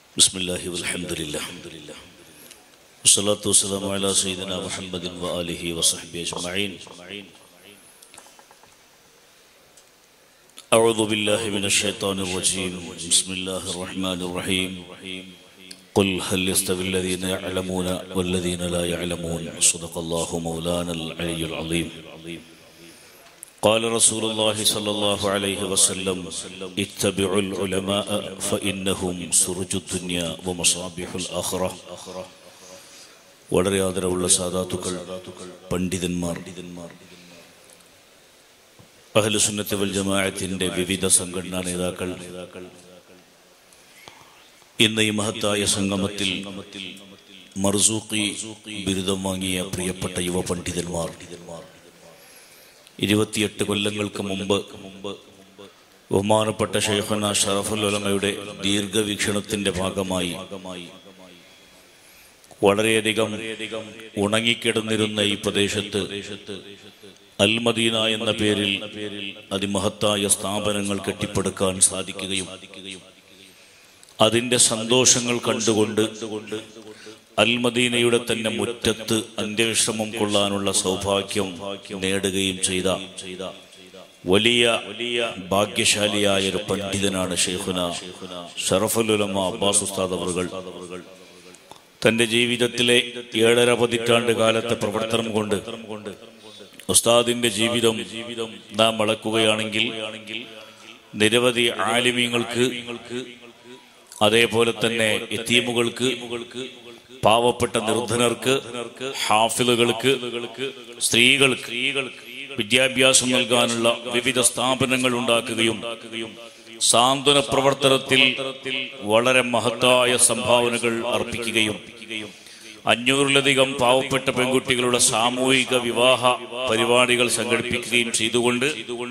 بسم الله والحمد لله والصلاة والسلام على سيدنا محمد وآله وصحبه أجمعين أعوذ بالله من الشيطان الرجيم بسم الله الرحمن الرحيم قل هل يستوي الذين يعلمون والذين لا يعلمون صدق الله مولانا العلي العظيم قال رسول الله صلى الله عليه وسلم اتبعوا العلماء فإنهم سرج الدنيا ومصابيح الآخرة വളരെ ആദരവുള്ള സാധാത്തുക്കൾ പണ്ഡിതന്മാർ അഹ്ലുസുന്നത്ത് വൽ ജമാഅത്തിന്റെ വിവിധ സംഘടനാ നേതാക്കൾ ഇന്ന് ഈ മഹത്തായ സംഗമത്തിൽ മർസൂഖി ബിരുദം വാങ്ങിയ പ്രിയപ്പെട്ട യുവ പണ്ഡിതന്മാർ ഇരുപത്തിയെട്ട് കൊല്ലങ്ങൾക്ക് മുമ്പ് ബഹുമാനപ്പെട്ട ഷെയ്ഖന ഷറഫുൽ ഉലമയുടെ ദീർഘവീക്ഷണത്തിന്റെ ഭാഗമായി വളരെയധികം ഉണങ്ങിക്കിടന്നിരുന്ന ഈ പ്രദേശത്ത് അൽമദീന എന്ന പേരിൽ അതിമഹത്തായ സ്ഥാപനങ്ങൾ കെട്ടിപ്പടുക്കാൻ സാധിക്കുകയും അതിന്റെ സന്തോഷങ്ങൾ കണ്ടുകൊണ്ട് അൽമദീനയുടെ തന്നെ മുറ്റത്ത് അന്ത്യവിശ്രമം കൊള്ളാനുള്ള സൗഭാഗ്യം നേടുകയും ചെയ്ത വലിയ വലിയ ഭാഗ്യശാലിയായ ഒരു പണ്ഡിതനാണ് ഷെയ്ഖുന ഷറഫുലുലമ അബ്ബാസ് ഉസ്താദ് അവറുകൾ തന്റെ ജീവിതത്തിലെ ഏഴര പതിറ്റാണ്ട് കാലത്തെ പ്രവർത്തനം കൊണ്ട് ഉസ്താദിന്റെ ജീവിതം നാം അളക്കുകയാണെങ്കിൽ നിരവധി ആലിമീങ്ങൾക്ക് അതേപോലെ തന്നെ എത്തീമുകൾക്ക് പാവപ്പെട്ട നിർധനർക്ക് ഹാഫിലുകൾക്ക് സ്ത്രീകൾക്ക് വിദ്യാഭ്യാസം നൽകാനുള്ള വിവിധ സ്ഥാപനങ്ങൾ ഉണ്ടാക്കുകയും സാന്ത്വന പ്രവർത്തനത്തിൽ വളരെ മഹത്തായ സംഭാവനകൾ അർപ്പിക്കുകയും അഞ്ഞൂറിലധികം പാവപ്പെട്ട പെൺകുട്ടികളുടെ സാമൂഹിക വിവാഹ പരിപാടികൾ സംഘടിപ്പിക്കുകയും ചെയ്തുകൊണ്ട്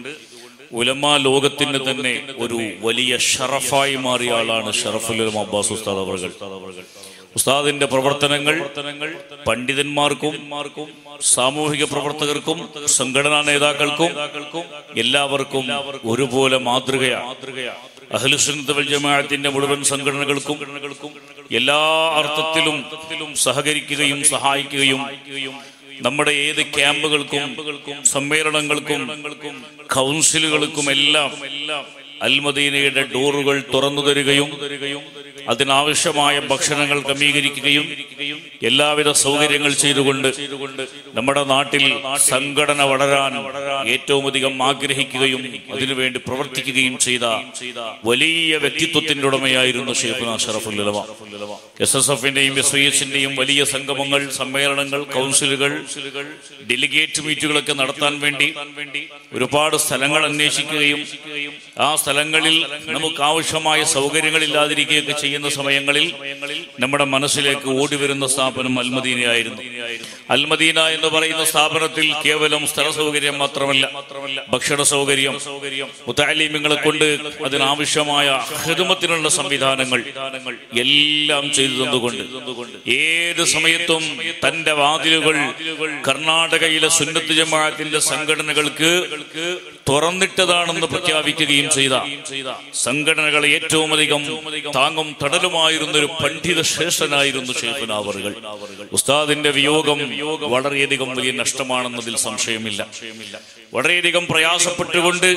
ഉലമാ ലോകത്തിന് തന്നെ ഒരു വലിയ ഷറഫായി മാറിയ ആളാണ് ഷറഫുൽ ഉലമ അബ്ബാസ് ഉസ്താദ് അവർ ഉസ്താദിന്റെ പ്രവർത്തനങ്ങൾ പണ്ഡിതന്മാർക്കും സാമൂഹിക പ്രവർത്തകർക്കും സംഘടനാ നേതാക്കൾക്കും എല്ലാവർക്കും ഒരുപോലെ മാതൃകയാണ് അഹ്ലുസുന്നത്ത് വൽ ജമാഅത്തിന്റെ മുഴുവൻ സംഘടനകൾക്കും എല്ലാ അർത്ഥത്തിലും സഹകരിക്കുകയും സഹായിക്കുകയും നമ്മുടെ ഏത് ക്യാമ്പുകൾക്കും സമ്മേളനങ്ങൾക്കും കൗൺസിലുകൾക്കും എല്ലാം അൽമദീനയുടെ ഡോറുകൾ തുറന്നു തരികയും അതിനാവശ്യമായ ഭക്ഷണങ്ങൾ ക്രമീകരിക്കുകയും എല്ലാവിധ സൗകര്യങ്ങൾ ചെയ്തുകൊണ്ട് നമ്മുടെ നാട്ടിൽ സംഘടന വളരാൻ ഏറ്റവും അധികം ആഗ്രഹിക്കുകയും അതിനുവേണ്ടി പ്രവർത്തിക്കുകയും ചെയ്ത വലിയ വ്യക്തിത്വത്തിന്റെ ഉടമയായിരുന്നു ഷെയ്ഖുന ഷറഫുല്ലമ എസ് എസ് എഫിന്റെയും എസ് ഐ എസിന്റെയും വലിയ സംഗമങ്ങൾ സമ്മേളനങ്ങൾ കൗൺസിലുകൾ ഡെലിഗേറ്റ് മീറ്റുകളൊക്കെ നടത്താൻ വേണ്ടി ഒരുപാട് സ്ഥലങ്ങൾ അന്വേഷിക്കുകയും ആ സ്ഥലങ്ങളിൽ നമുക്ക് ആവശ്യമായ സൗകര്യങ്ങൾ ഇല്ലാതിരിക്കുകയൊക്കെ ചെയ്യുന്ന സമയങ്ങളിൽ നമ്മുടെ മനസ്സിലേക്ക് ഓടി വരുന്ന സ്ഥാപനം അൽമദീനയായിരുന്നു അൽമദീന എന്ന് പറയുന്ന സ്ഥാപനത്തിൽ കേവലം സ്ഥല സൗകര്യം മാത്രമല്ല ഭക്ഷണ സൗകര്യം മുത്താലിമ്യങ്ങളെ കൊണ്ട് അതിനാവശ്യമായ ഹിതമത്തിനുള്ള സംവിധാനങ്ങൾ എല്ലാം ചെയ്തു തന്നുകൊണ്ട് ഏത് സമയത്തും തന്റെ വാതിലുകൾ കർണാടകയിലെ സുന്നത്ത് ജമാഅത്തിന്റെ സംഘടനകൾക്ക് തുറന്നിട്ടതാണെന്ന് പ്രഖ്യാപിക്കുകയും ചെയ്ത സംഘടനകളെ ഏറ്റവും അധികം താങ്ങും തടലുമായിരുന്ന ഒരു പണ്ഡിത ശ്രേഷ്ഠനായിരുന്നു ഷെയ്ഖുനാവറുകൾ ഉസ്താദിന്റെ വിയോഗം വളരെയധികം വലിയ നഷ്ടമാണെന്നതിൽ സംശയമില്ല വളരെയധികം പ്രയാസപ്പെട്ടുകൊണ്ട്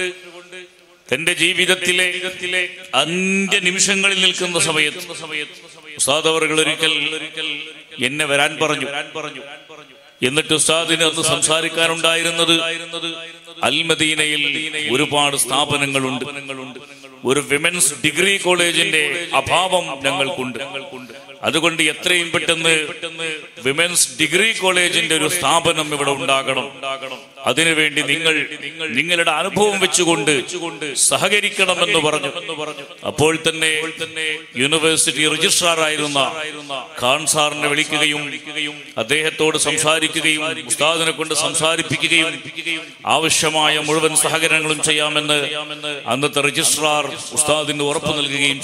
തന്റെ ജീവിതത്തിലെ അന്ത്യ നിമിഷങ്ങളിൽ നിൽക്കുന്ന സമയത്ത് ഉസ്താദ് അവറുകൾ ഒരിക്കൽ എന്നെ വരാൻ പറഞ്ഞു എന്നിട്ട് ഉസ്താദിന് അന്ന് സംസാരിക്കാനുണ്ടായിരുന്നത് അൽമദീനയിൽ ഒരുപാട് സ്ഥാപനങ്ങളുണ്ട് ഒരു വിമൻസ് ഡിഗ്രി കോളേജിന്റെ അഭാവം ഞങ്ങൾക്കുണ്ട് അതുകൊണ്ട് എത്രയും പെട്ടെന്ന് വിമൻസ് ഡിഗ്രി കോളേജിന്റെ ഒരു സ്ഥാപനം ഇവിടെ ഉണ്ടാകണം അതിനുവേണ്ടി നിങ്ങൾ നിങ്ങളുടെ അനുഭവം വെച്ചുകൊണ്ട് സഹകരിക്കണമെന്ന് പറഞ്ഞു അപ്പോൾ തന്നെ യൂണിവേഴ്സിറ്റി രജിസ്ട്രാർ ആയിരുന്ന ഖാൻ സാറിനെ വിളിക്കുകയും അദ്ദേഹത്തോട് സംസാരിക്കുകയും ഉസ്താദിനെ കൊണ്ട് സംസാരിപ്പിക്കുകയും ആവശ്യമായ മുഴുവൻ സഹകരണങ്ങളും ചെയ്യാമെന്ന് അന്നത്തെ രജിസ്ട്രാർ ഉസ്താദിന് ഉറപ്പ് നൽകുകയും ചെയ്തു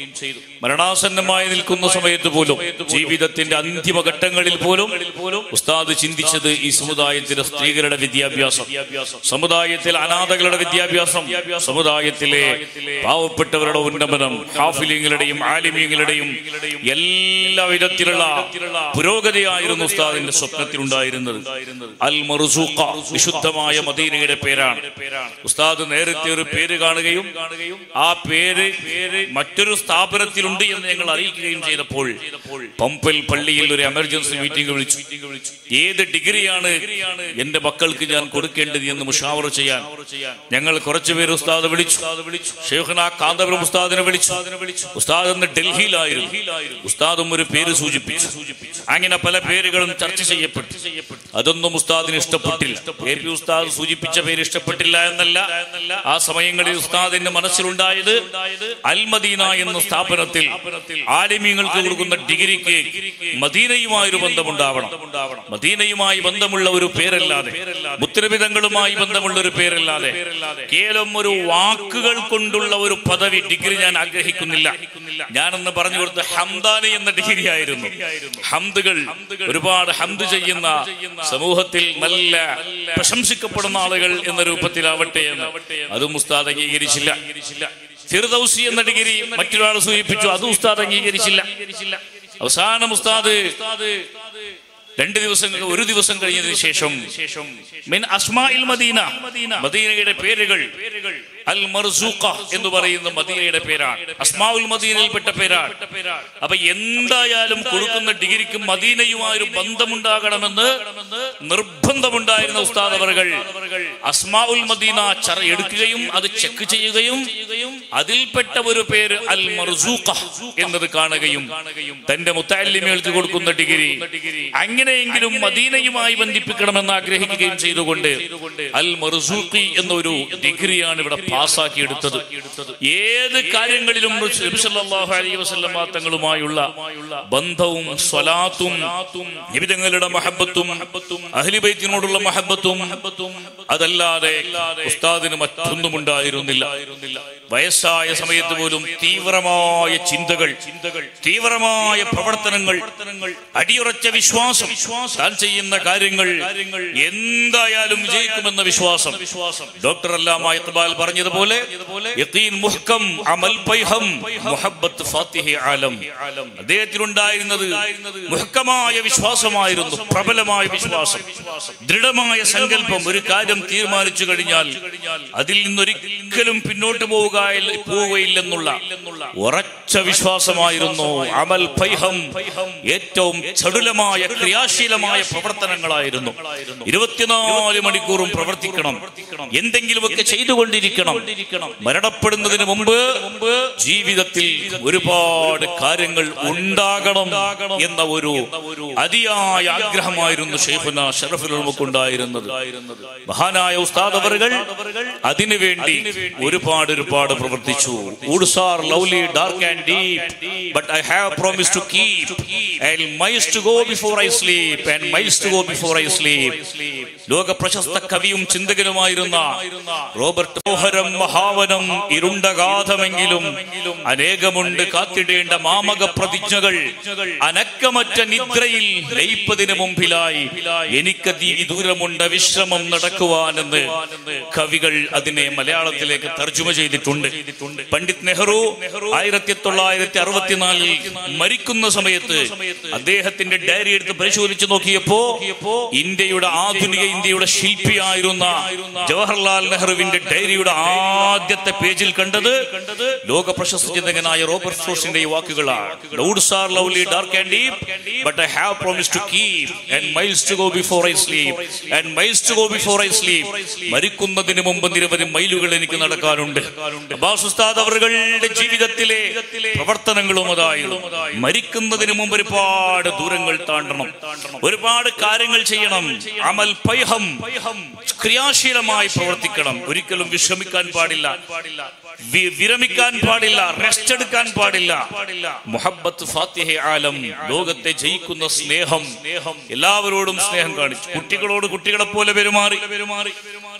മരണാസന്നമായി നിൽക്കുന്ന സമയത്ത് പോലും ജീവിതത്തിന്റെ അന്തിമ ഘട്ടങ്ങളിൽ പോലും ഉസ്താദ് ചിന്തിച്ചത് ഈ സമുദായത്തിലെ സ്ത്രീകളുടെ വിദ്യാഭ്യാസം സമുദായത്തിൽ അനാഥകളുടെ വിദ്യാഭ്യാസം സമുദായത്തിലെ പാവപ്പെട്ടവരുടെ ഉന്നമനം ഹാഫിലിങ്ങളുടെയും ആലിമീങ്ങളുടെയും എല്ലാ വിധത്തിലുള്ള പുരോഗതിയായിരുന്നു ഉസ്താദിന്റെ സ്വപ്നത്തിലുണ്ടായിരുന്നത് അൽ മറുസൂഖ വിശുദ്ധമായ മദീനയുടെ പേരാണ് ഉസ്താദ് നേരത്തെ ഒരു പേര് കാണുകയും ആ പേര് മറ്റൊരു സ്ഥാപനത്തിലുണ്ട് എന്ന് ഞങ്ങൾ അറിയിക്കുകയും ചെയ്തപ്പോൾ പമ്പൽ പള്ളിയിൽ ഒരു എമർജൻസി മീറ്റിംഗ് വിളിച്ചു ഏത് ഡിഗ്രിയാണ് എന്റെ മക്കൾക്ക് ഞാൻ കൊടുക്കേണ്ടത് എന്ന് മുഷാവർ ചെയ്യാൻ ഞങ്ങൾ കുറച്ചുപേര് ഉസ്താദ് വിളിച്ചു ഷെയ്ഖുന കാന്തപുരം ഉസ്താദിനെ വിളിച്ചു ഉസ്താദ് എന്ന് ഡൽഹിയിലായിരുന്നു ഉസ്താദും ഒരു പേര് സൂചിപ്പിച്ചു അങ്ങനെ പല പേരുകളും ചർച്ച ചെയ്യപ്പെട്ടു അതൊന്നും ഉസ്താദിന് ഇഷ്ടപ്പെട്ടില്ല എ പി ഉസ്താദ് സൂചിപ്പിച്ച പേര് ഇഷ്ടപ്പെട്ടില്ല എന്നല്ല ആ സമയങ്ങളിൽ ഉസ്താദിന്റെ മനസ്സിലുണ്ടായത് അൽമദീന എന്ന സ്ഥാപനത്തിൽ ആലിമീങ്ങൾക്ക് കൊടുക്കുന്ന ഡിഗ്രിക്ക് മദീനയുമായി ഒരു ബന്ധമുണ്ടാവണം മദീനയുമായി ബന്ധമുള്ള ഒരു പേരല്ലാതെ മുത്തരവിധങ്ങളുമായി ബന്ധമുള്ള ഒരു പേരല്ലാതെ കേവലം ഒരു വാക്കുകൾ കൊണ്ടുള്ള ഒരു പദവി ഡിഗ്രി ഞാൻ ആഗ്രഹിക്കുന്നില്ല ഞാനെന്ന് പറഞ്ഞു കൊടുത്ത ഹംദാനി എന്ന ഡിഗ്രി ആയിരുന്നു ഹംദുകൾ ഒരുപാട് ഹംദ് ചെയ്യുന്ന സമൂഹത്തിൽ നല്ല പ്രശംസിക്കപ്പെടുന്ന ആളുകൾ എന്ന രൂപത്തിലാവട്ടെ എന്ന് അതും ഉസ്താദ് അംഗീകരിച്ചില്ല ഫിർദൌസി എന്ന ഡിഗ്രി മറ്റൊരാൾ സൂചിപ്പിച്ചു അതും ഉസ്താദ് അംഗീകരിച്ചില്ല അവസാനം ഉസ്താദ് രണ്ട് ദിവസം ഒരു ദിവസം കഴിഞ്ഞതിന് ശേഷം മിൻ അസ്മാഇൽ മദീന മദീനയുടെ പേരുകൾ അൽ മർസൂഖ എന്ന് പറയുന്ന മദീനയുടെ പേരാണ് അസ്മാഉൽ മദീനയിൽപ്പെട്ട പേരാണ് അപ്പൊ എന്തായാലും കൊടുക്കുന്ന ഡിഗ്രിക്ക് മദീനയുമായൊരു ബന്ധമുണ്ടാകണമെന്ന് നിർബന്ധമുണ്ടായിരുന്ന ഉസ്താദ് അവർകൾ അസ്മാഉൽ മദീന ചറ എടുക്കുകയും അത് ചെക്ക് ചെയ്യുകയും അതിൽപ്പെട്ട ഒരു പേര് അൽ മർസൂഖ എന്നത് കാണുകയും തന്റെ മുത്താലിമകൾക്ക് കൊടുക്കുന്ന ഡിഗ്രി അങ്ങനെയെങ്കിലും മദീനയുമായി ബന്ധിപ്പിക്കണമെന്ന് ആഗ്രഹിക്കുകയും ചെയ്തുകൊണ്ട് അൽ മർസൂഖി എന്നൊരു ഡിഗ്രിയാണ് ഇവിടെ പാസ്സാക്കി എടുത്തത് ഏത് കാര്യങ്ങളിലും നബി സല്ലല്ലാഹു അലൈഹി വസല്ലമ തങ്ങളുമായുള്ള ബന്ധവും സ്വലാത്തും നിബിതങ്ങളുടെ മഹബത്തും അഹ്ലിബൈത്തിനോടുള്ള മഹബത്തും അതല്ലാതെ ഉസ്താദിന് മറ്റൊന്നും ഉണ്ടായിരുന്നില്ല വയസ്സായ സമയത്ത് പോലും തീവ്രമായ ചിന്തകൾ തീവ്രമായ പ്രവർത്തനങ്ങൾ അടിയുറച്ച വിശ്വാസം താൻ ചെയ്യുന്ന കാര്യങ്ങൾ എന്തായാലും വിജയിക്കുമെന്ന വിശ്വാസം ഡോക്ടർ അല്ലാമ ഇഖ്ബാൽ പറഞ്ഞതുപോലെ യഖീൻ മുഹ്കം അമൽ പൈഹം മുഹബ്ബത്ത് ഫാത്തിഹി ആലം അദ്ദേഹത്തിനുണ്ടായിരുന്നത് മുഹക്കമായ വിശ്വാസമായിരുന്നു പ്രബലമായ വിശ്വാസം ദൃഢമായ സങ്കല്പം ഒരു കാര്യം തീരുമാനിച്ചു കഴിഞ്ഞാൽ അതിൽ നിന്നൊരിക്കലും പിന്നോട്ട് പോവുക പോവുകയില്ലെന്നുള്ള ഉറച്ച വിശ്വാസമായിരുന്നു അമൽ പൈഹം ഏറ്റവും ചടുലമായ ക്രിയാശീലമായ പ്രവർത്തനങ്ങളായിരുന്നു ഇരുപത്തിനാല് മണിക്കൂറും പ്രവർത്തിക്കണം എന്തെങ്കിലുമൊക്കെ ചെയ്തുകൊണ്ടിരിക്കണം മരണപ്പെടുന്നതിന് മുമ്പ് ജീവിതത്തിൽ ഒരുപാട് കാര്യങ്ങൾ ഉണ്ടാകണം എന്ന ഒരു അതിയായ ആഗ്രഹമായിരുന്നു ഷെയ്ഖുന ഷറഫുൽ ഉണ്ടായിരുന്നത് മഹാനായ ഉസ്താദ് അവറുകൾ അതിനുവേണ്ടി ഒരുപാട് ഒരുപാട് പ്രവർത്തിച്ചു woods are lovely dark and deep but I have promise to keep and miles to go before I sleep and miles to go before I sleep ലോക പ്രശസ്ത കവിയും ചിന്തകനുമായിരുന്ന റോബർട്ട് മോഹരം മഹാവനം ഇരുണ്ടഗാധമെങ്കിലും അനേകമുണ്ട് കാത്തിടേണ്ട മാമക പ്രതിജ്ഞകൾ അനക്കമറ്റ നിദ്രയിൽ ലയിപ്പതിന് മുമ്പിലായി എനിക്കതി ദൂരമുണ്ട് വിശ്രമം നടക്കുവാനെന്ന് കവികൾ അതിനെ മലയാളത്തിലേക്ക് തർജ്ജമ ചെയ്തിട്ടുണ്ട് പണ്ഡിറ്റ് നെഹ്റു ആയിരത്തി തൊള്ളായിരത്തി അറുപത്തിനാലിൽ മരിക്കുന്ന സമയത്ത് അദ്ദേഹത്തിന്റെ ഡയറി എടുത്ത് പരിശോധിച്ചു നോക്കിയപ്പോ ഇന്ത്യയുടെ ആധുനിക ഇന്ത്യയുടെ ശില്പിയായിരുന്ന ജവഹർലാൽ നെഹ്റുവിന്റെ ഡയറിയുടെ ആദ്യത്തെ പേജിൽ കണ്ടത് ലോക പ്രശസ്ത ചിന്തകനായ റോബർട്ട് ഫ്രോസിന്റെ ഈ വാക്കുകളാണ് Clouds are lovely, dark and deep, but I have promised to keep and miles to go before I sleep and miles to go before I sleep. മരിക്കുന്നതിന് മുമ്പ് നിരവധി മൈലുകൾ എനിക്ക് നടക്കാനുണ്ട് അബ്ബാസ് ഉസ്താദ് അവരുടെ ജീവിതത്തിലെ പ്രവർത്തനങ്ങളും അതായിരുന്നു മരിക്കുന്നതിന് മുമ്പ് ഒരുപാട് ദൂരങ്ങൾ താണ്ടണം ഒരുപാട് കാര്യങ്ങൾ ചെയ്യണം അമൽ പൈഹം ക്രിയാശീലമായി പ്രവർത്തിക്കണം ഒരിക്കലും വിശ്രമിക്കാൻ പാടില്ല വി- വിരമിക്കാൻ പാടില്ല റെസ്റ്റ് എടുക്കാൻ പാടില്ല മുഹബത്ത് ഫാത്തിഹ ആലം ലോകത്തെ ജയിക്കുന്ന സ്നേഹം എല്ലാവരോടും സ്നേഹം കാണിച്ചു കുട്ടികളോട് കുട്ടികളെ പോലെ പെരുമാറി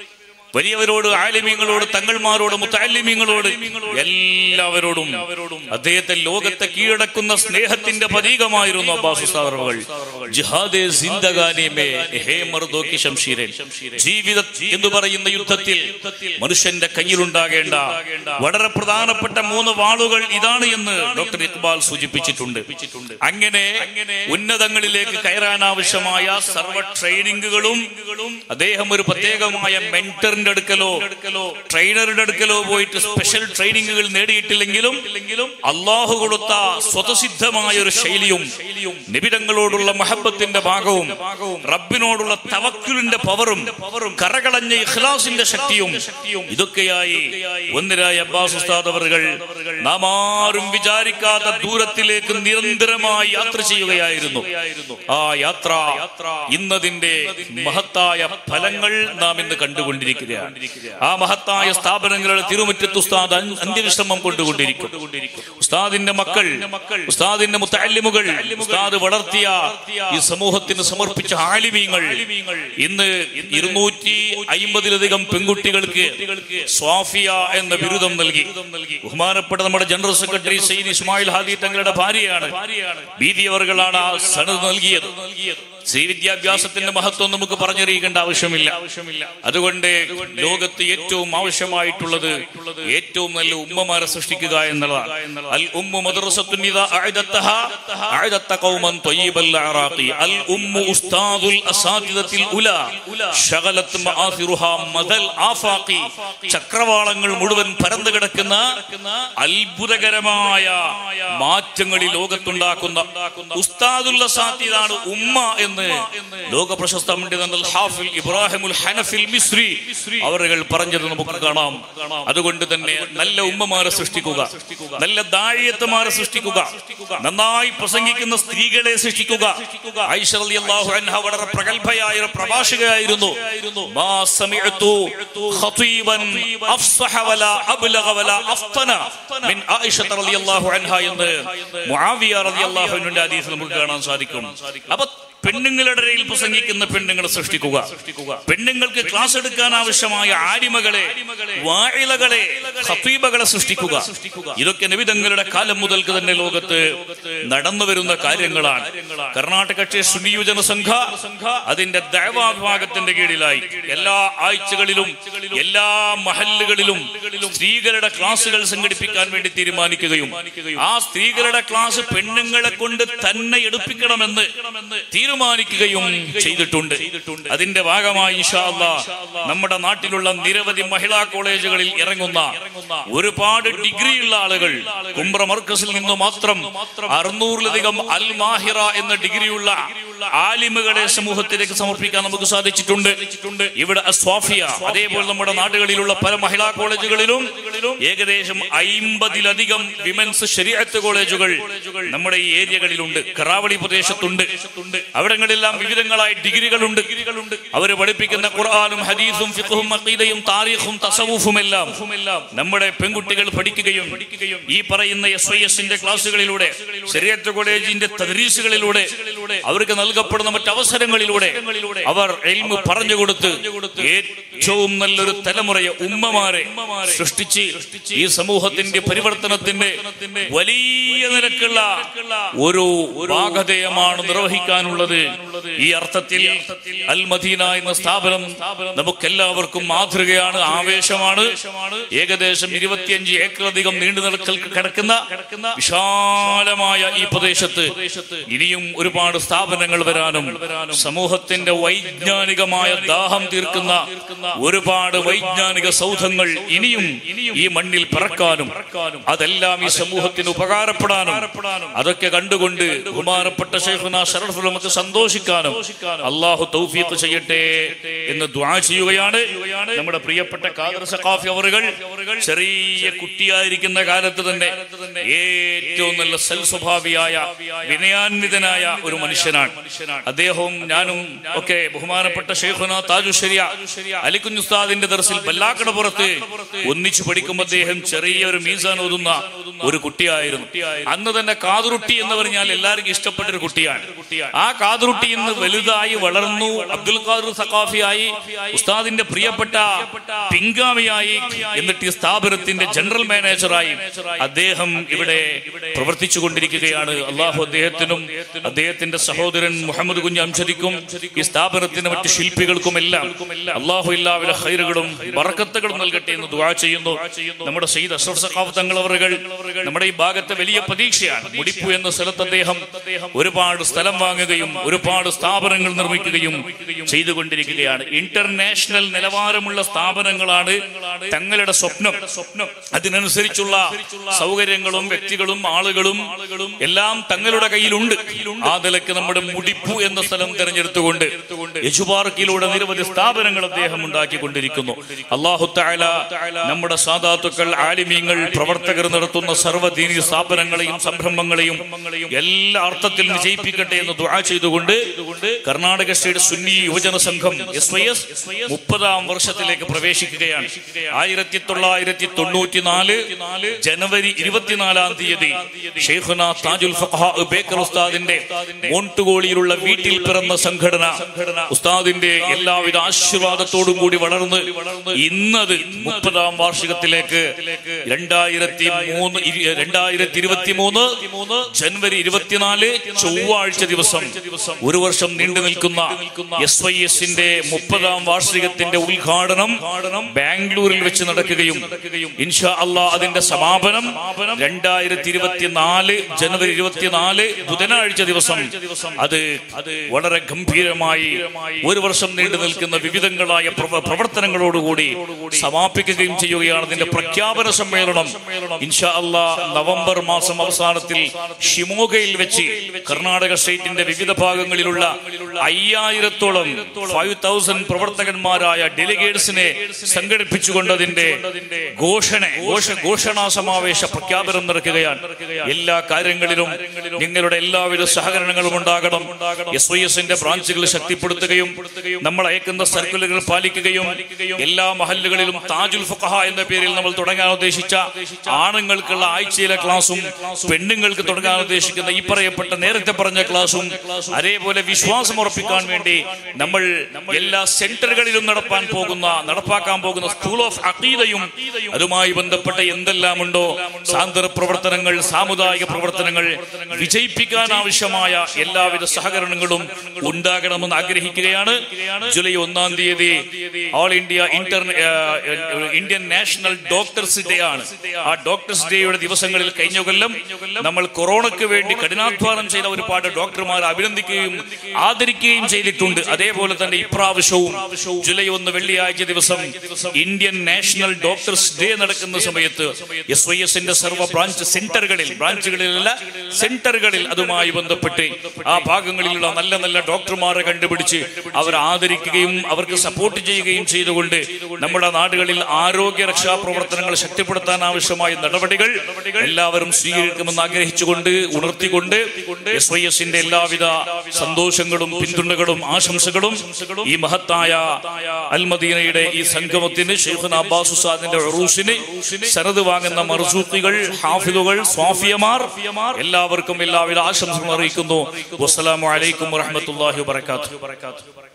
വലിയവരോട് ആലിമ്യങ്ങളോട് തങ്ങൾമാരോട് മുത്താലിമ്യങ്ങളോട് എല്ലാവരോടും അദ്ദേഹത്തെ ലോകത്തെ കീഴടക്കുന്ന സ്നേഹത്തിന്റെ പ്രതീകമായിരുന്നു അബ്ബാസ് ഉസ്താദറുകൾ ജിഹാദെ സിന്ദഗാനി മേ ഹേ മർദോ കി ശംശീരൻ ജീവിത എന്ന് പറയുന്ന യുദ്ധത്തിൽ മനുഷ്യന്റെ കയ്യിലുണ്ടാകേണ്ട വളരെ പ്രധാനപ്പെട്ട മൂന്ന് വാളുകൾ ഇതാണ് എന്ന് ഡോക്ടർ ഇക്ബാൽ സൂചിപ്പിച്ചിട്ടുണ്ട് അങ്ങനെ ഉന്നതങ്ങളിലേക്ക് കയറാൻ ആവശ്യമായ സർവ ട്രെയിനിങ്ങുകളും അദ്ദേഹം ഒരു പ്രത്യേകമായ മെന്ററിന്റെ അടുക്കലോ ട്രെയിനറുടെ അടുക്കലോ പോയിട്ട് സ്പെഷ്യൽ ട്രെയിനിങ്ങുകൾ നേടിയിട്ടില്ലെങ്കിലും അള്ളാഹു കൊടുത്ത സ്വതസിദ്ധമായ ഒരു ശൈലിയും നിബിടങ്ങളോടുള്ള മഹബത്തിന്റെ ഭാഗവും റബ്ബിനോടുള്ള തവക്കുലിന്റെ പവറും കറകളഞ്ഞ ഇഖ്ലാസിന്റെ ശക്തിയും ഇതൊക്കെയായി ഒന്നിരായ അബ്ബാസ് ഉസ്താദ് അവറുകൾ നാം ആരും വിചാരിക്കാത്ത ദൂരത്തിലേക്ക് നിരന്തരമായി യാത്ര ചെയ്യുകയായിരുന്നു ആ യാത്ര ഇന്നതിന്റെ മഹത്തായ ഫലങ്ങൾ നാം ഇന്ന് കണ്ടുകൊണ്ടിരിക്കുകയാണ് ആ മഹത്തായ സ്ഥാപനങ്ങളുടെ തിരുമുറ്റത്ത് ഉസ്താദ് അൻ- അന്ത്യവിശ്രമം കൊണ്ടുകൊണ്ടിരിക്കും ഉസ്താദിന്റെ മക്കൾ ഉസ്താദിന്റെ മുത്തല്ലിമുകൾ ഉസ്താദ് വളർത്തിയ ഈ സമൂഹത്തിന് സമർപ്പിച്ച ആലിമീങ്ങൾ ഇന്ന് ഇരുന്നൂറ്റി അയിമ്പതിലധികം പെൺകുട്ടികൾക്ക് സ്വാഫിയ എന്ന ബിരുദം നൽകി ബഹുമാനപ്പെട്ട നമ്മുടെ ജനറൽ സെക്രട്ടറി സയ്യിദ് ഇസ്മായിൽ ഹാദി തങ്ങളുടെ ഭാര്യയാണ് ബീതി അവർകളാണ് ആ സണത് നൽകിയത് ശ്രീ വിദ്യാഭ്യാസത്തിന്റെ മഹത്വം നമുക്ക് പറഞ്ഞറിയിക്കേണ്ട ആവശ്യമില്ല അതുകൊണ്ട് ലോകത്ത് ഏറ്റവും ആവശ്യമായിട്ടുള്ളത് ഏറ്റവും നല്ല ഉമ്മമാരെ സൃഷ്ടിക്കുക എന്നുള്ളതാണ് അൽ ഉമ്മു മദ്റസത്തുൻ ഇദാ അഅദത്തഹ അഅദത്ത ഖൗമൻ ത്വയ്യിബൽ അറാഖി അൽ ഉമ്മു ഉസ്താദുൽ അസാതിദത്തിൽ ഉല ശഗലത് മആസിറുഹാ മദൽ ആഫാഖി ചക്രവാളങ്ങൾ മുഴുവൻ പരന്നു കിടക്കുന്ന അത്ഭുതകരമായ മാറ്റങ്ങൾ ഈ ലോകത്തുണ്ടാക്കുന്ന ഉസ്താദുൽ അസാത്തിദാണ് ഉമ്മ എന്ന് ലോക പ്രശസ്ത പണ്ഡിതൻ അൽ ഹാഫിൽ ഇബ്രാഹിമുൽ ഹനഫിൽ മിസ്രി അവരുകൾ പറഞ്ഞത് നമുക്ക് കാണാം അതുകൊണ്ട് തന്നെ നല്ല ഉമ്മമാരെ സൃഷ്ടിക്കുക നല്ല ദാഴിയത്തമാരെ സൃഷ്ടിക്കുക നന്നായി പ്രസംഗിക്കുന്ന സ്ത്രീകളെ സൃഷ്ടിക്കുക ആയിഷ റളിയല്ലാഹു അൻഹ വളരെ പ്രഗത്ഭയായ ഒരു പ്രഭാഷകയായിരുന്നു മാ സമിഅതു ഖതീബൻ അഫ്സഹ വലാ അബ്ലഗ വലാ അഫ്തന മിൻ ആയിഷ റളിയല്ലാഹു അൻഹ എന്ന് മുആവിയ റളിയല്ലാഹു അൻഹുവിന്റെ ഹദീസിൽ നമുക്ക് കാണാൻ സാധിക്കും അപ്പൊ പെണ്ണുങ്ങളുടെ ഇടയിൽ പ്രസംഗിക്കുന്ന പെണ്ണുങ്ങളെ സൃഷ്ടിക്കുക പെണ്ണുങ്ങൾക്ക് ക്ലാസ് എടുക്കാൻ ആവശ്യമായ ആരിമകളെ വാഴിലകളെ ഹത്തീബകളെ സൃഷ്ടിക്കുക ഇതൊക്കെ നബിതങ്ങളുടെ കാലം മുതൽക്ക് തന്നെ ലോകത്ത് നടന്നു വരുന്ന കാര്യങ്ങളാണ് കർണാടക സുന്നി യുവജന സംഘ അതിന്റെ ദൈവാ വിഭാഗത്തിന്റെ കീഴിലായി എല്ലാ ആഴ്ചകളിലും എല്ലാ മഹല്ലുകളിലും സ്ത്രീകളുടെ ക്ലാസുകൾ സംഘടിപ്പിക്കാൻ വേണ്ടി തീരുമാനിക്കുകയും ആ സ്ത്രീകളുടെ ക്ലാസ് പെണ്ണുങ്ങളെ കൊണ്ട് തന്നെ എടുപ്പിക്കണമെന്ന് തീരുമാനിക്കുകയും ചെയ്തിട്ടുണ്ട് അതിന്റെ ഭാഗമായി ഇൻഷാ അല്ലാ നമ്മുടെ നാട്ടിലുള്ള നിരവധി മഹിളാ കോളേജുകളിൽ ഇറങ്ങുന്ന ഒരുപാട് ഡിഗ്രിയുള്ള ആളുകൾ കുംബ്ര മർക്കസിൽ നിന്ന് മാത്രം അറുന്നൂറിലധികം അൽ മാഹിറ എന്ന ഡിഗ്രിയുള്ള ആലിമുകളെ സമൂഹത്തിലേക്ക് സമർപ്പിക്കാൻ നമുക്ക് സാധിച്ചിട്ടുണ്ട് ഇവിടെ അസ്വാഫിയ അതേപോലെ നമ്മുടെ നാടുകളിലുള്ള പല മഹിളാ കോളേജുകളിലും ഏകദേശം അയിമ്പതിലധികം വിമൻസ് ശരീരത്ത് കോളേജുകൾ നമ്മുടെ ഈ ഏരിയകളിലുണ്ട് കറാവളി പ്രദേശത്തുണ്ട് അവിടങ്ങളെല്ലാം വിവിധങ്ങളായ ഡിഗ്രികളുണ്ട് അവർ പഠിപ്പിക്കുന്ന ഖുർആാനും ഹദീസും ഫിഖും അഖീദയും താരീഖും തസവുഫും എല്ലാം നമ്മുടെ പെൺകുട്ടികൾ പഠിക്കുകയും ഈ പറയുന്ന എസ് ഐ എസിന്റെ ക്ലാസ്സുകളിലൂടെ ശരീരത്ത് കോളേജിന്റെ തദ്രീസുകളിലൂടെ അവർക്ക് നൽകപ്പെടുന്ന മറ്റ് അവസരങ്ങളിലൂടെ അവർ എൽമ് പറഞ്ഞു കൊടുത്ത് ഏറ്റവും നല്ലൊരു തലമുറയെ ഉമ്മമാരെ സൃഷ്ടിച്ച് ഈ സമൂഹത്തിന്റെ പരിവർത്തനത്തിന്റെ വലിയ നിരക്കുള്ള ഒരു ഭാഗധേയമാണ് നിർവഹിക്കാനുള്ളത് ഈ അർത്ഥത്തിൽ അൽ മദീന എന്ന സ്ഥാപനം നമുക്കെല്ലാവർക്കും മാതൃകയാണ് ആവേശമാണ് ഏകദേശം ഇരുപത്തിയഞ്ച് ഏക്കറധികം നീണ്ടു നിൽക്കൽ കിടക്കുന്ന വിശാലമായ ഈ പ്രദേശത്ത് ഇനിയും ഒരുപാട് സ്ഥാപനങ്ങൾ വരാനും സമൂഹത്തിന്റെ വൈജ്ഞാനികമായ ദാഹം തീർക്കുന്ന ഒരുപാട് വൈജ്ഞാനിക സൗധങ്ങൾ ഇനിയും ഈ മണ്ണിൽ പിറക്കാനും അതെല്ലാം ഈ സമൂഹത്തിന് ഉപകാരപ്പെടാനും അതൊക്കെ കണ്ടുകൊണ്ട് ബഹുമാനപ്പെട്ട ഷെയ്ഖുന ഷറഫ് നമുക്ക് സന്തോഷിക്കാനും അള്ളാഹു തൗഫീഖ് ചെയ്യട്ടെ എന്ന് ദ്വാ ചെയ്യുകയാണ് നമ്മുടെ പ്രിയപ്പെട്ട കാദർ സഖാഫി അവറുകൾ ചെറിയ കുട്ടിയായിരിക്കുന്ന കാലത്ത് തന്നെ ഏറ്റവും നല്ല സൽ സ്വഭാവിയായ വിനയാന്വിതനായ ഒരു മനുഷ്യനാണ് അദ്ദേഹവും ഞാനും ഒക്കെ ബഹുമാനപ്പെട്ട ഷെയ്ഖുന താജുശരിയ അലിക്കുഞ്ഞുസ്താദിന്റെ ദർസിൽ ബല്ലാക്കടപ്പുറത്ത് ഒന്നിച്ചു പഠിക്കുമ്പോൾ അദ്ദേഹം ചെറിയ ഒരു മീസാൻ ഓതുന്ന ഒരു കുട്ടിയായിരുന്നു അന്ന് തന്നെ കാതുറുട്ടി എന്ന് പറഞ്ഞാൽ എല്ലാവർക്കും ഇഷ്ടപ്പെട്ട ഒരു കുട്ടിയാണ് ആ കാതുറുട്ടി ഇന്ന് വലുതായി വളർന്നു അബ്ദുൽ ഖാദർ സഖാഫിയായി ഉസ്താദിന്റെ പ്രിയപ്പെട്ട പിൻഗാമിയായി എന്നിട്ട് ഈ സ്ഥാപനത്തിന്റെ ജനറൽ മാനേജറായി അദ്ദേഹം ഇവിടെ പ്രവർത്തിച്ചു കൊണ്ടിരിക്കുകയാണ് അള്ളാഹു അദ്ദേഹത്തിനും അദ്ദേഹത്തിന്റെ സഹോദരൻ മുഹമ്മദ് കുഞ്ഞ് അംശദിക്കും ഈ സ്ഥാപനത്തിന് മറ്റ് ശില്പികൾക്കും എല്ലാം അള്ളാഹു എല്ലാവിധ ഹൈറുകളും ബറക്കത്തുകളും നൽകട്ടെ എന്ന് ദുആ ചെയ്യുന്നു നമ്മുടെ സയ്യിദ് അഷ്റഫ് സഖാഫ് തങ്ങളവറുകൾ നമ്മുടെ ഈ ഭാഗത്തെ വലിയ പ്രതീക്ഷയാണ് മുടിപ്പു എന്ന സ്ഥലത്ത് അദ്ദേഹം ഒരുപാട് സ്ഥലം വാങ്ങുകയും ഒരുപാട് സ്ഥാപനങ്ങൾ നിർമ്മിക്കുകയും ചെയ്തുകൊണ്ടിരിക്കുകയാണ് ഇന്റർനാഷണൽ നിലവാരമുള്ള സ്ഥാപനങ്ങളാണ് തങ്ങളുടെ സ്വപ്നം സ്വപ്നം അതിനനുസരിച്ചുള്ള സൗകര്യങ്ങളും വ്യക്തികളും ആളുകളും എല്ലാം തങ്ങളുടെ കയ്യിലുണ്ട് ആ നിലയ്ക്ക് നമ്മുടെ മുടിപ്പു എന്ന സ്ഥലം തിരഞ്ഞെടുത്തുകൊണ്ട് യജുപാർക്കിലൂടെ നിരവധി സ്ഥാപനങ്ങൾ അദ്ദേഹം ഉണ്ടാക്കിക്കൊണ്ടിരിക്കുന്നു അള്ളാഹു താല നമ്മുടെ സാധാത്തുക്കൾ ആലിമീങ്ങൾ പ്രവർത്തകർ നടത്തുന്ന സർവ്വദീനി സ്ഥാപനങ്ങളെയും സംരംഭങ്ങളെയും എല്ലാ അർത്ഥത്തിലും വിജയിപ്പിക്കട്ടെ എന്ന് ദുആ ചെയ്തുകൊണ്ട് കർണാടക സ്റ്റേറ്റ് സുന്നി യുവജന സംഘം എസ് വൈ എസ് മുപ്പതാം വർഷത്തിലേക്ക് പ്രവേശിക്കുകയാണ് ആയിരത്തി തൊള്ളായിരത്തി തൊണ്ണൂറ്റി നാല് ജനുവരി ഇരുപത്തിനാലാം തീയതി ഷെയ്ഖുന താജുൽ ഫഖഹാ ബേക്കർ ഉസ്താദിന്റെ മോണ്ടുകോളിയിലുള്ള വീട്ടിൽ പിറന്ന സംഘടന ഉസ്താദിന്റെ എല്ലാവിധ ആശീർവാദത്തോടും കൂടി വളർന്ന് ഇന്നത് മുപ്പതാം വാർഷികത്തിലേക്ക് രണ്ടായിരത്തി മൂന്ന് ഇരു- രണ്ടായിരത്തി ഇരുപത്തി മൂന്ന് ജനുവരി ഇരുപത്തിനാല് ചൊവ്വാഴ്ച ദിവസം ഒരു വർഷം നീണ്ടു നിൽക്കുന്ന എസ് വൈ എസിന്റെ മുപ്പതാം വാർഷികത്തിന്റെ ഉദ്ഘാടനം ബാംഗ്ലൂരിൽ വെച്ച് നടക്കുകയും ഇൻഷാ അള്ളാ അതിന്റെ സമാപനം രണ്ടായിരത്തി ഇരുപത്തിനാല് ജനുവരി ഇരുപത്തിനാല് ബുധനാഴ്ച ദിവസം അത് വളരെ ഗംഭീരമായി ഒരു വർഷം നീണ്ടു നിൽക്കുന്ന വിവിധങ്ങളായ പ്രവ- പ്രവർത്തനങ്ങളോടുകൂടി സമാപിക്കുകയും ചെയ്യുകയാണ് അതിന്റെ പ്രഖ്യാപന സമ്മേളനം ഇൻഷാ അള്ളാ നവംബർ മാസം അവസാനത്തിൽ ഷിമോഗയിൽ വെച്ച് കർണാടക സ്റ്റേറ്റിന്റെ വിവിധ ഭാഗങ്ങളിലുള്ള അയ്യായിരത്തോളം ഫൈവ് തൗസൻഡ് പ്രവർത്തകന്മാരായ ഡെലിഗേറ്റ്സിനെ സംഘടിപ്പിച്ചുകൊണ്ട് അതിന്റെ ഘോഷണ ഘോഷ ഘോഷണാ സമാവേശ പ്രഖ്യാപനം നടക്കുകയാണ് എല്ലാ കാര്യങ്ങളിലും നിങ്ങളുടെ എല്ലാവിധ സഹകരണങ്ങളും ഉണ്ടാകണം എസ് വൈ എസിന്റെ ബ്രാഞ്ചുകൾ ശക്തിപ്പെടുത്തുകയും നമ്മൾ അയക്കുന്ന സർക്കിളുകൾ പാലിക്കുകയും എല്ലാ മഹല്ലുകളിലും താജുൽ ഫുഖഹ എന്ന പേരിൽ നമ്മൾ തുടങ്ങാൻ ഉദ്ദേശിച്ച ആണുങ്ങൾക്കുള്ള ആഴ്ചയിലെ ക്ലാസും പെണ്ണുങ്ങൾക്ക് തുടങ്ങാൻ ഉദ്ദേശിക്കുന്ന ഈ പറയപ്പെട്ട നേരത്തെ പറഞ്ഞ ക്ലാസും അതേപോലെ വിശ്വാസം ഉറപ്പിക്കാൻ വേണ്ടി നമ്മൾ എല്ലാ സെന്ററുകളിലും നടപ്പാൻ പോകുന്ന നടപ്പാക്കാൻ പോകുന്ന സ്കൂൾ ഓഫ് അഖീദയും അതുമായി ബന്ധപ്പെട്ട എന്തെല്ലാം ഉണ്ടോ സാന്ത്വന പ്രവർത്തനങ്ങൾ സാമുദായിക പ്രവർത്തനങ്ങൾ വിജയിപ്പിക്കാൻ ആവശ്യമായ എല്ലാവിധ സഹകരണങ്ങളും ഉണ്ടാകണമെന്ന് ആഗ്രഹിക്കുകയാണ് ജൂലൈ ഒന്നാം തീയതി all India inter Indian national doctors day ആണ് ആ ഡോക്ടേഴ്സ് ഡേയുടെ ദിവസങ്ങളിൽ കഴിഞ്ഞ കൊല്ലം നമ്മൾ കൊറോണയ്ക്ക് വേണ്ടി കഠിനാധ്വാനം ചെയ്ത ഒരുപാട് ഡോക്ടർമാരെ അഭിനന്ദിക്കുകയും ആദരിക്കുകയും ചെയ്തിട്ടുണ്ട് അതേപോലെ തന്നെ ഇപ്രാവശ്യവും ജൂലൈ ഒന്ന് വെള്ളിയാഴ്ച ദിവസം ഇന്ത്യൻ നാഷണൽ ഡോക്ടേഴ്സ് ഡേ നടക്കുന്ന സമയത്ത് എസ് വൈ എസിന്റെ സർവ്വ ബ്രാഞ്ച് സെന്ററുകളിൽ ബ്രാഞ്ചുകളിലല്ല സെന്ററുകളിൽ അതുമായി ബന്ധപ്പെട്ട് ആ ഭാഗങ്ങളിലുള്ള നല്ല നല്ല ഡോക്ടർമാരെ കണ്ടുപിടിച്ച് അവർ ആദരിക്കുകയും അവർക്ക് സപ്പോർട്ട് ചെയ്യുകയും ചെയ്തുകൊണ്ട് നമ്മുടെ നാടുകളിൽ ആരോഗ്യ രക്ഷാ പ്രവർത്തനങ്ങൾ ശക്തിപ്പെടുത്താൻ ആവശ്യമായ നടപടികൾ എല്ലാവരും സ്വീകരിക്കുമെന്ന് ആഗ്രഹിച്ചുകൊണ്ട് ഉണർത്തിക്കൊണ്ട് എസ് വൈ എസിന്റെ എല്ലാവിധ സന്തോഷങ്ങളും പിന്തുണകളും ആശംസകളും ഈ മഹത്തായ അൽമദീനയുടെ ഈ സംഗമത്തിന് ഷെയ്ഖുന അബ്ബാസ് ഉസ്താദിന്റെ ഉറൂസിന് സനത് വാങ്ങുന്ന മർസൂഖികൾ ഹാഫിദുകൾ സ്വാഫിയമാർ എല്ലാവർക്കും എല്ലാവിധ ആശംസകളും അറിയിക്കുന്നു വസ്സലാമു അലൈക്കും വറഹ്മത്തുള്ളാഹി വബറകാതുഹു